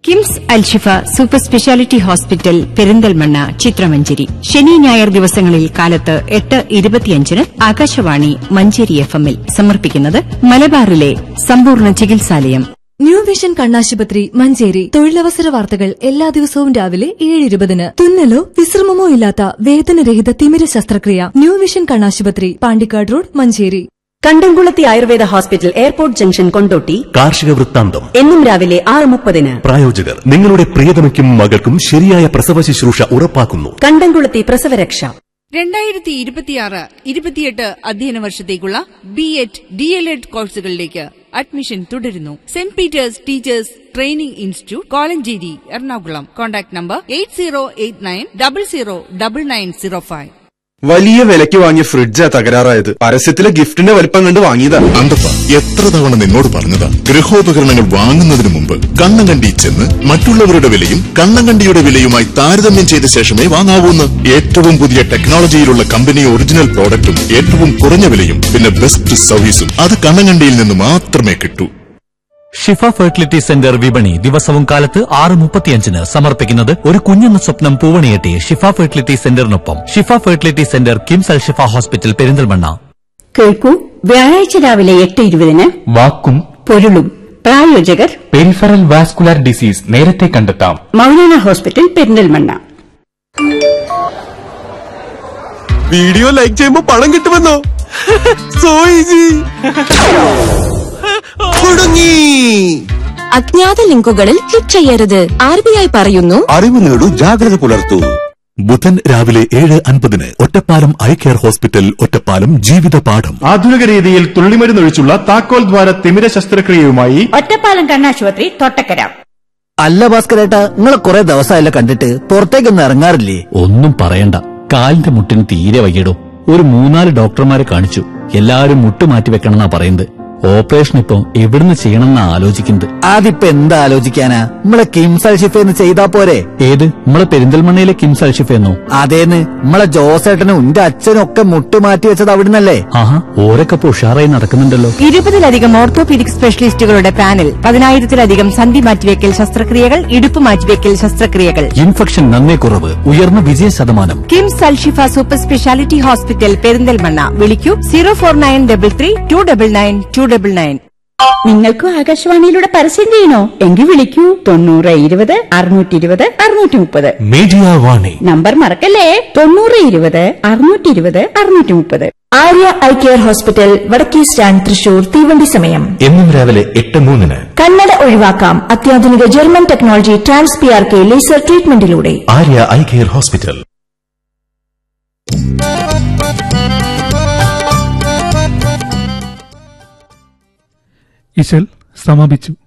KIMS Alshifa super speciality hospital Perinthalmanna ചിത്രമഞ്ചേരി ശനി ഞായർ ദിവസങ്ങളിൽ കാലത്ത് എട്ട് ഇരുപത്തിയഞ്ചിന് ആകാശവാണി മഞ്ചേരി എഫ് എമ്മിൽ സമർപ്പിക്കുന്നത് മലബാറിലെ സമ്പൂർണ്ണ ചികിത്സാലയം ന്യൂ വിഷൻ കണ്ണാശുപത്രി മഞ്ചേരി തൊഴിലവസര വാർത്തകൾ എല്ലാ ദിവസവും രാവിലെ ഏഴ് ഇരുപതിന് തുന്നലോ വിശ്രമമോ ഇല്ലാത്ത വേദനരഹിത തിമിര ശസ്ത്രക്രിയ ന്യൂ വിഷൻ കണ്ണാശുപത്രി പാണ്ടിക്കാട് റോഡ് മഞ്ചേരി കണ്ടംകുളത്തി Ayurveda hospital airport junction Kondotty കാർഷിക വൃത്താന്തം എന്നും രാവിലെ ആറ് മുപ്പതിന് പ്രായോജകർ നിങ്ങളുടെ പ്രിയതമയ്ക്കും മകൾക്കും ശരിയായ പ്രസവ ശുശ്രൂഷ ഉറപ്പാക്കുന്നു കണ്ടംകുളത്തി പ്രസവരക്ഷ രണ്ടായിരത്തി ഇരുപത്തിയാറ് ഇരുപത്തിയെട്ട് അധ്യയന വർഷത്തേക്കുള്ള B Ed D El Ed കോഴ്സുകളിലേക്ക് അഡ്മിഷൻ തുടരുന്നു Saint Peter's teachers training institute Kolenchery Ernakulam contact number eight zero eight nine double zero double nine zero five വലിയ വിലയ്ക്ക് വാങ്ങിയ ഫ്രിഡ്ജാ തകരാറായത് പരസ്യത്തിലെ ഗിഫ്റ്റിന്റെ വലിപ്പം കണ്ട് വാങ്ങിയതാ അന്തപ്പ എത്ര തവണ നിന്നോട് പറഞ്ഞതാ ഗൃഹോപകരണങ്ങൾ വാങ്ങുന്നതിന് മുമ്പ് കണ്ണം കണ്ടി ചെന്ന് മറ്റുള്ളവരുടെ വിലയും കണ്ണം കണ്ടിയുടെ വിലയുമായി താരതമ്യം ചെയ്ത ശേഷമേ വാങ്ങാവൂന്ന് ഏറ്റവും പുതിയ ടെക്നോളജിയിലുള്ള കമ്പനി ഒറിജിനൽ പ്രോഡക്റ്റും ഏറ്റവും കുറഞ്ഞ വിലയും പിന്നെ ബെസ്റ്റ് സർവീസും അത് കണ്ണം കണ്ടിയിൽ നിന്ന് മാത്രമേ കിട്ടൂ ഷിഫ ഫെർട്ടിലിറ്റി സെന്റർ വിപണി ദിവസവും കാലത്ത് ആറ് മുപ്പത്തിയഞ്ചിന് സമർപ്പിക്കുന്നത് ഒരു കുഞ്ഞെന്ന സ്വപ്നം പൂവണിയെട്ടി ഷിഫ ഫെർട്ടിലിറ്റി സെന്ററിനൊപ്പം Shifa fertility centre KIMS Al Shifa hospital Perinthalmanna കേൾക്കൂ വ്യാഴാഴ്ച രാവിലെ എട്ട് ഇരുപതിന് വാക്കും പൊരുളും പ്രായോജകർ പെരിഫറൽ വാസ്കുലാർ ഡിസീസ് നേരത്തെ കണ്ടെത്താം Moulana hospital Perinthalmanna video like ചെയ്യുമ്പോ പണം കിട്ടുമെന്നോ സോ ഈസി കുടുങ്ങി അജ്ഞാത ലിങ്കുകളിൽ ക്ലിക്ക് ചെയ്യരുത് ആർ ബി ഐ പറയുന്നു അറിവ് നേടൂ ജാഗ്രത പുലർത്തൂ ബുധൻ രാവിലെ ഏഴ് അൻപതിന് Ottapalam eye care hospital Ottapalam ജീവിത പാഠം ആധുനിക രീതിയിൽ തുള്ളിമരുന്നൊഴിച്ചുള്ള താക്കോൽ ദ്വാര തിമിര ശസ്ത്രക്രിയയുമായി ഒറ്റപ്പാലം കണ്ണാശുപത്രി തൊട്ടക്കര അല്ല ഭാസ്കരേട്ടാ നിങ്ങളെ കുറെ ദിവസമായല്ലോ കണ്ടിട്ട് പുറത്തേക്കൊന്നും ഇറങ്ങാറില്ലേ ഒന്നും പറയണ്ട കാലിന്റെ മുട്ടിന് തീരെ വയ്യടോ ഒരു മൂന്നാല് ഡോക്ടർമാരെ കാണിച്ചു എല്ലാവരും മുട്ട് മാറ്റി വെക്കണമെന്നാ പറയുന്നത് ഓപ്പറേഷൻ ഇപ്പൊ എവിടുന്ന് ചെയ്യണമെന്നാ ആലോചിക്കുന്നത് അതിപ്പോ എന്താ ആലോചിക്കാനാ നമ്മളെ കിംസൽ ഷിഫേന്ന് ചെയ്താ പോരെ ഏത് നമ്മളെ പെരിന്തൽമണ്ണയിലെ കിംസ് അൽഷിഫെന്നോ അതേന്ന് നമ്മളെ ജോസേട്ടനും എന്റെ അച്ഛനും ഒക്കെ മുട്ട് മാറ്റി വെച്ചത് അവിടുന്നല്ലേ ആഹാ ഓരൊക്കെ ഇപ്പൊ ഉഷാറായി നടക്കുന്നുണ്ടല്ലോ ഇരുപതിലധികം ഓർത്തോപീഡിക് സ്പെഷ്യലിസ്റ്റുകളുടെ പാനൽ പതിനായിരത്തിലധികം സന്ധി മാറ്റിവെക്കൽ ശസ്ത്രക്രിയകൾ ഇടുപ്പ് മാറ്റിവെക്കൽ ശസ്ത്രക്രിയകൾ ഇൻഫെക്ഷൻ നന്നേ കുറവ് ഉയർന്ന വിജയ ശതമാനം KIMS Alshifa super speciality hospital Perinthalmanna വിളിക്കൂ zero four nine double three two double nine two double nine നിങ്ങൾക്കും ആകാശവാണിയിലൂടെ പരസ്യം ചെയ്യണോ എങ്കിൽ വിളിക്കൂ തൊണ്ണൂറ് ഇരുപത് അറുന്നൂറ്റി ഇരുപത് അറുന്നൂറ്റി മുപ്പത് മീഡിയ വാണി നമ്പർ മറക്കല്ലേ തൊണ്ണൂറ് ഇരുപത് അറുന്നൂറ്റി ഇരുപത് അറുന്നൂറ്റി മുപ്പത് ആര്യ ഐ കെയർ ഹോസ്പിറ്റൽ വടക്കേ സ്റ്റാൻഡ് തൃശൂർ തീവണ്ടി സമയം എന്നും രാവിലെ എട്ട് മൂന്നിന് കണ്ണട ഒഴിവാക്കാം അത്യാധുനിക German technology trans P R K laser ട്രീറ്റ്മെന്റിലൂടെ ആര്യ ഐ കെയർ ഹോസ്പിറ്റൽ ഇശൽ സമാപിച്ചു